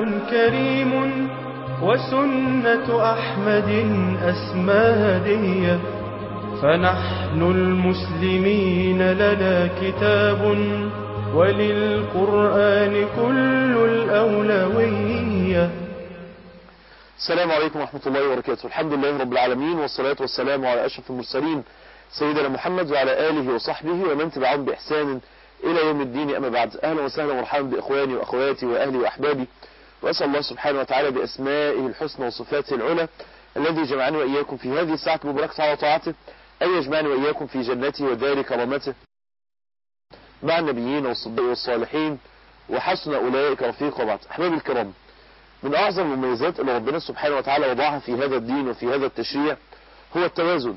كريم وسنة أحمد أسمى هدية فنحن المسلمين لنا كتاب وللقرآن كل الأولوية السلام عليكم ورحمة الله وبركاته الحمد لله رب العالمين والصلاة والسلام على أشرف المرسلين سيدنا محمد وعلى آله وصحبه ومن تبعهم بإحسان إلى يوم الدين أما بعد أهلا وسهلا ومرحبا بإخواني وأخواتي وأهلي وأحبابي وأسأل الله سبحانه وتعالى بأسمائه الحسنى وصفاته العلى الذي جمعني وإياكم في هذه الساعة المباركة على طاعته أن يجمعني وإياكم في جنته ودار كرامته مع النبيين والصديقين والصالحين وحسن أولئك رفيقا بعد أحبابي الكرام من أعظم المميزات اللي ربنا سبحانه وتعالى وضعها في هذا الدين وفي هذا التشريع هو التوازن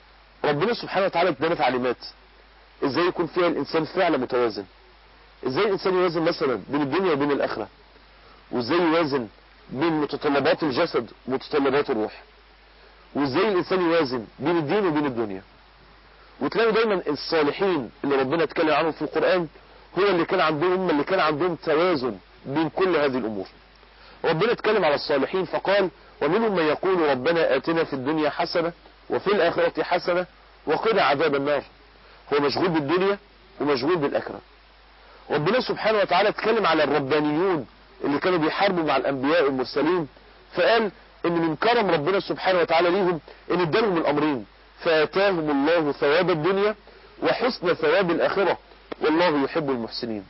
ربنا سبحانه وتعالى ادانا تعليمات ازاي يكون فيها الانسان فعلا متوازن ازاي الانسان يوازن مثلا بين الدنيا وبين الاخره وازاي يوازن بين متطلبات الجسد ومتطلبات الروح وازاي الانسان يوازن بين الدين وبين الدنيا وتلاقوا دايما الصالحين اللي ربنا اتكلم عنهم في القرآن هو اللي كان عندهم هم اللي كان عندهم توازن بين كل هذه الامور ربنا اتكلم على الصالحين فقال ومنهم من يقول ربنا آتنا في الدنيا حسنة وفي الآخرة حسنة وقنا عذاب النار هو مشغول بالدنيا ومشغول بالآخرة ربنا سبحانه وتعالى اتكلم على الربانيون اللي كانوا بيحاربوا مع الأنبياء والمرسلين فقال ان من كرم ربنا سبحانه وتعالى ليهم ان ادالهم الأمرين فآتاهم الله ثواب الدنيا وحسن ثواب الآخرة والله يحب المحسنين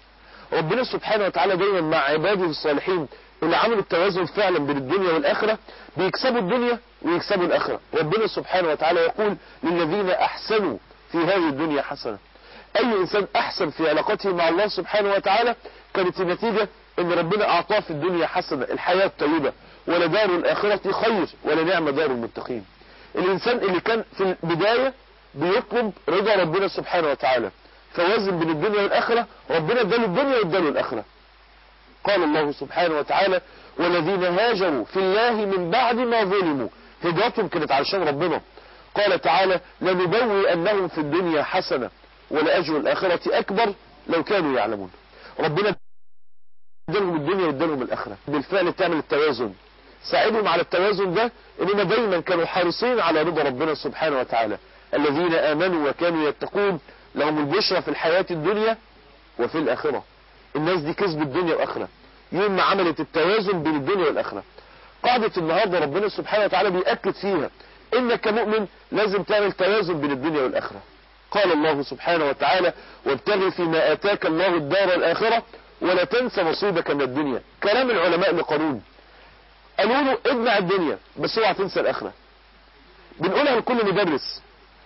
ربنا سبحانه وتعالى دايما مع عباده الصالحين اللي عملوا التوازن فعلا بين الدنيا والآخرة بيكسبوا الدنيا ويكسبوا الآخرة ربنا سبحانه وتعالى يقول للذين أحسنوا في هذه الدنيا حسنة أي إنسان أحسن في علاقته مع الله سبحانه وتعالى كانت النتيجة ان ربنا أعطاه في الدنيا حسنة الحياة الطيبة ولدار الآخرة خير ولنعم دار المتقين الإنسان اللي كان في البداية بيطلب رضا ربنا سبحانه وتعالى فوازن بين الدنيا والآخرة ربنا اداله الدنيا واداله الآخرة قال الله سبحانه وتعالى والذين هاجروا في الله من بعد ما ظلموا هجرتهم كانت علشان ربنا قال تعالى لنبوي أنهم في الدنيا حسنة ولأجر الآخرة أكبر لو كانوا يعلمون ربنا ادالهم الدنيا وادالهم الآخرة بالفعل تعمل التوازن ساعدهم على التوازن ده انهم دايما كانوا حريصين على رضا ربنا سبحانه وتعالى الذين آمنوا وكانوا يتقون لهم البشرى في الحياة الدنيا وفي الآخرة الناس دي كسبوا الدنيا والآخرة يوم ما عملت التوازن بين الدنيا والآخرة قاعدة النهاردة ربنا سبحانه وتعالى بيأكد فيها انك كمؤمن لازم تعمل توازن بين الدنيا والآخرة قال الله سبحانه وتعالى وابتغي فيما آتاك الله الدار الآخرة ولا تنسى نصيبك من الدنيا كلام العلماء لقانون قالوا له اجمع الدنيا بس اوعى تنسى الآخرة بنقولها لكل مدرس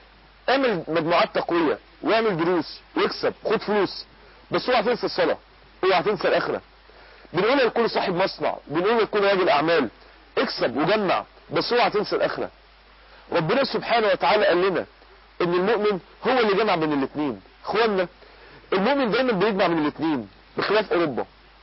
اعمل مجموعات تقوية واعمل دروس واكسب خد فلوس بس اوعى تنسى الصلاة اوعى تنسى الآخرة بنقولها لكل صاحب مصنع بنقولها لكل راجل اعمال اكسب وجمع بس اوعى تنسى الآخرة ربنا سبحانه وتعالى قال لنا ان المؤمن هو اللي جمع بين الاثنين اخوانا المؤمن دايما بيجمع بين الاثنين بخلاف اوروبا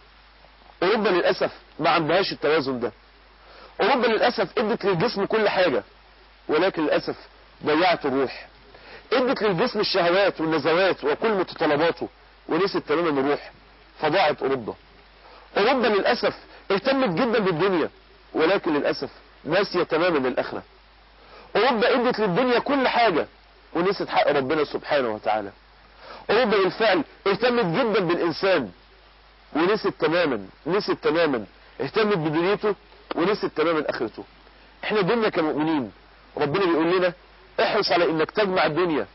اوروبا للأسف ما عندهاش التوازن ده اوروبا للأسف ادت للجسم كل حاجة ولكن للأسف ضيعت الروح ادت للجسم الشهوات والنزوات وكل متطلباته ونسيت تماما الروح فضاعت اوروبا اوروبا للأسف اهتمت جدا بالدنيا ولكن للأسف ناسية تماما الاخرة اوروبا ادت للدنيا كل حاجة ونسيت حق ربنا سبحانه وتعالى اوروبا بالفعل اهتمت جدا بالانسان ونسيت تماما نسيت تماما اهتمت بدنيته ونسيت تماما اخرته احنا ديننا كمؤمنين ربنا بيقول لنا احرص على انك تجمع الدنيا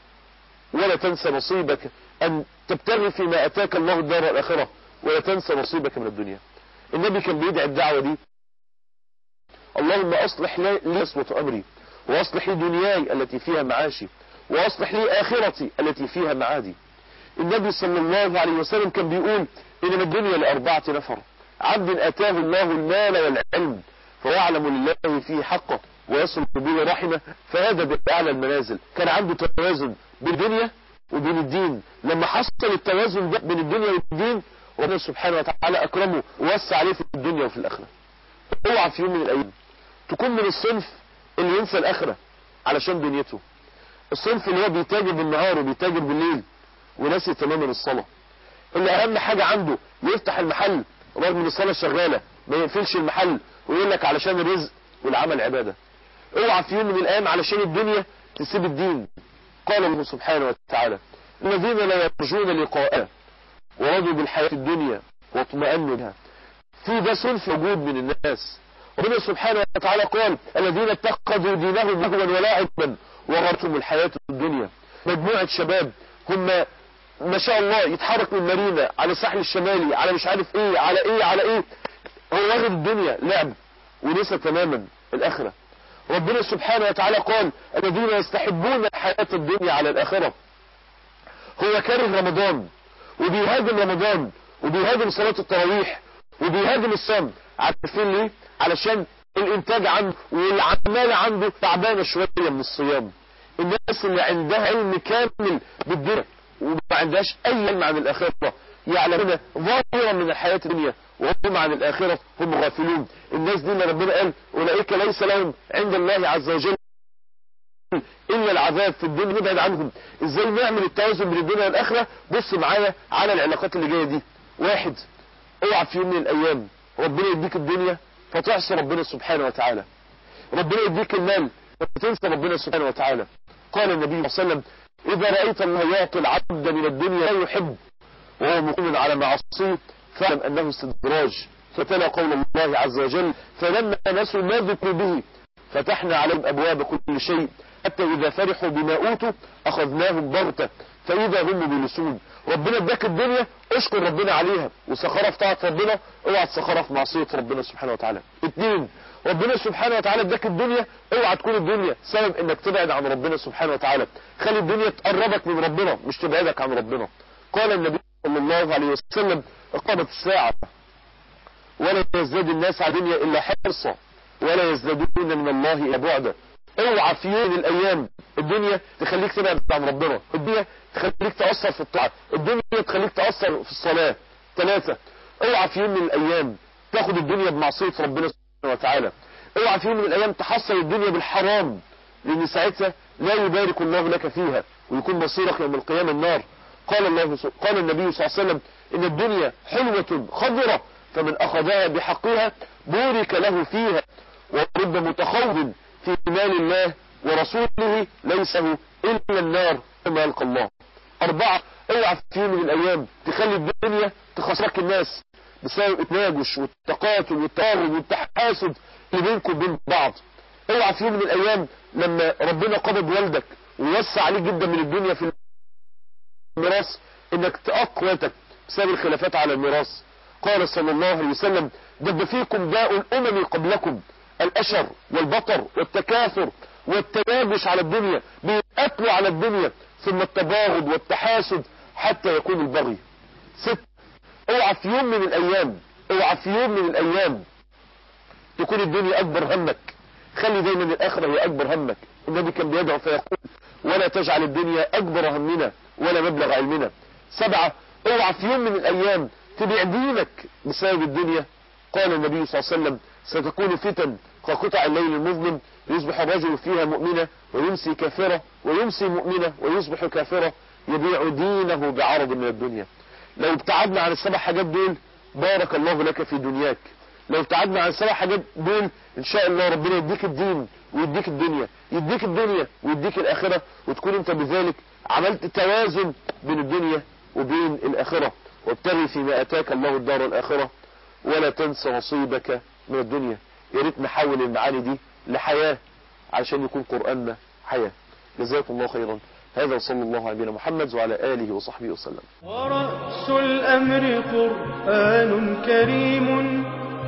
ولا تنسى نصيبك ان تبتغي فيما اتاك الله الدار الاخرة ولا تنسى نصيبك من الدنيا النبي كان بيدعي الدعوة دي اللهم اصلح لي اسوة امري واصلح لي دنياي التي فيها معاشي واصلح لي اخرتي التي فيها معادي النبي صلى الله عليه وسلم كان بيقول انما الدنيا لاربعة نفر عبد اتاه الله المال والعلم فيعلم لله فيه حقه ويصل به رحمه فهذا بأعلى المنازل كان عنده توازن بين الدنيا وبين الدين لما حصل التوازن ده بين الدنيا والدين ربنا سبحانه وتعالى اكرمه ووسع عليه في الدنيا وفي الاخره اوعى في يوم من الايام تكون من الصنف اللي ينسى الاخره علشان دنيته الصنف اللي هو بيتاجر بالنهار وبيتاجر بالليل وناسي تماما الصلاه اللي اهم حاجه عنده يفتح المحل رغم ان الصلاة شغالة ما يقفلش المحل ويقول لك علشان الرزق والعمل عبادة اوعى في يوم من الايام علشان الدنيا تسيب الدين قال الله سبحانه وتعالى الذين لا يرجون لقاءنا ورضوا بالحياة الدنيا واطمأنوا بها في ده صنف موجود من الناس ربنا سبحانه وتعالى قال الذين اتخذوا دينهم لهوا ولعبا وغرتهم الحياة الدنيا مجموعة شباب هم ما شاء الله يتحرك من مارينا على الساحل الشمالي على مش عارف ايه على ايه على ايه هو واخد الدنيا لعب ونسى تماما الاخرة ربنا سبحانه وتعالى قال الذين يستحبون الحياة الدنيا على الاخرة هو كاره رمضان وبيهاجم رمضان وبيهاجم صلاة التراويح وبيهاجم الصوم عارفين ليه علشان الانتاج عنده والعمالة عنده تعبانة شوية من الصيام الناس اللي عندها علم كامل بالدنيا وما عندهاش اي علم عن الاخرة يعلمون ظاهرا من الحياة الدنيا وهم عن الاخرة هم غافلون الناس دي اللي ربنا قال اولئك ليس لهم عند الله عز وجل الا العذاب في الدنيا نبعد عنهم ازاي نعمل التوازن بين الدنيا والاخرة بص معايا على العلاقات اللي جاية دي واحد اوعى في يوم من الايام ربنا يديك الدنيا فتعصي ربنا سبحانه وتعالى ربنا يديك المال فتنسى ربنا سبحانه وتعالى قال النبي صلى الله عليه وسلم اذا رأيت الله يعطي العبد من الدنيا لا يحب وهو مقيم على معصيه فاعلم انه استدراج فتلا قول الله عز وجل فلما نسوا ما ذكروا به فتحنا عليهم ابواب كل شيء حتى اذا فرحوا بما اوتوا اخذناهم بغتة فاذا هم مبلسون ربنا اداك الدنيا اشكر ربنا عليها وسخرها في طاعة ربنا اوعى تسخرها في معصية ربنا سبحانه وتعالى اتنين ربنا سبحانه وتعالى اداك الدنيا اوعى تكون الدنيا سبب انك تبعد عن ربنا سبحانه وتعالى خلي الدنيا تقربك من ربنا مش تبعدك عن ربنا قال النبي صلى الله عليه وسلم اقامت الساعة ولا يزداد الناس على الدنيا الا حرصا ولا يزدادون من الله الا بعدا اوعى في يوم من الايام الدنيا تخليك تبعد عن ربنا الدنيا تخليك تأثر في الطاعة الدنيا تخليك تأثر في الصلاة ثلاثة اوعى في يوم من الايام تاخد الدنيا بمعصية ربنا سبحانه وتعالى اوعى في يوم من الايام تحصل الدنيا بالحرام لان ساعتها لا يبارك الله لك فيها ويكون مصيرك يوم القيامة النار قال الله قال النبي صلى الله عليه وسلم ان الدنيا حلوة خضرة فمن اخذها بحقها بورك له فيها ورب متخوض في مال الله ورسوله ليس له الا النار كما يلقى الله اربعة اوعى في يوم من الايام تخلي الدنيا تخسرك الناس بسبب التناجش والتقاتل والتقارب والتحاسد اللي بينكم وبين بعض اوعى في يوم من الايام لما ربنا قبض والدك ووسع عليك جدا من الدنيا في الميراث انك تأقواتك بسبب الخلافات على الميراث قال صلى الله عليه وسلم دب فيكم داء الامم قبلكم الاشر والبطر والتكاثر والتناجش على الدنيا بيقتلوا على الدنيا ثم التباغض والتحاسد حتى يكون البغي ست اوعى في يوم من الايام اوعى في يوم من الايام تكون الدنيا اكبر همك خلي دايما الاخرة هي اكبر همك النبي كان بيدعو فيقول ولا تجعل الدنيا اكبر همنا ولا مبلغ علمنا سبعة اوعى في يوم من الايام تبيع دينك بسبب الدنيا قال النبي صلى الله عليه وسلم ستكون فتن كقطع الليل المظلم يصبح الرجل فيها مؤمنة ويمسي كافرة ويمسي مؤمنة ويصبح كافرة يبيع دينه بعرض من الدنيا لو ابتعدنا عن السبع حاجات دول بارك الله لك في دنياك لو ابتعدنا عن السبع حاجات دول ان شاء الله ربنا يديك الدين ويديك الدنيا يديك الدنيا ويديك الاخرة وتكون انت بذلك عملت توازن بين الدنيا وبين الاخرة وابتغي فيما اتاك الله الدار الاخرة ولا تنسى نصيبك من الدنيا يا ريت نحول المعاني دي لحياة عشان يكون قرآننا حياة جزاكم الله خيرا هذا وصلى الله على نبينا محمد وعلى آله وصحبه وسلم ورأس الأمر قرآن كريم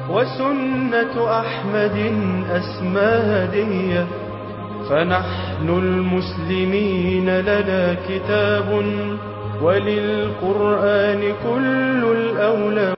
وسنة أحمد أسمى هدية فنحن المسلمين لنا كتاب وللقرآن كل الأولى